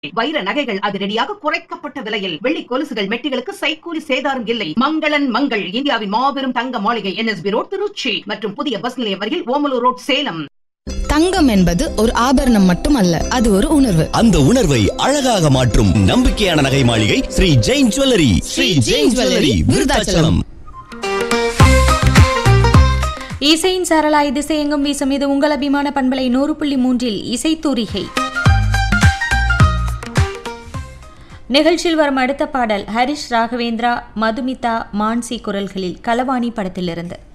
வைர நகைகள் அதிரடியாக குறைக்கப்பட்ட விலையில் வெள்ளி கொலுசுகள் மெட்டிகளுக்கு சைக்கூலி சேதாரம் இல்லை மங்களன் மங்கள் இந்தியாவின் மாபெரும் தங்க மாளிகை என்எஸ்பி ரோட் திருச்சி மற்றும் புதிய பஸ் நிலையம் அருகில் ஓமலூர் ரோட் சேலம் தங்கம் என்பது ஒரு ஆபரணம் மட்டுமல்ல அது ஒரு உணர்வு அந்த உணர்வை அழகாக மாற்றும் நம்பிக்கையான நகை மாளிகை ஸ்ரீ ஜெயின் ஜுவல்லரி ஸ்ரீ ஜெயின் ஜுவல்லரி விருதாச்சலம் இசையின் சரளாய் திசையெங்கும் வீசும் இது உங்கள் அபிமான பண்பலை நூறு புள்ளி மூன்றில் இசைத்தூரிகை நிகழ்ச்சியில் வரும் அடுத்த பாடல் ஹரிஷ் ராகவேந்திரா மதுமிதா மான்சி குரல்களில் களவாணி படத்திலிருந்து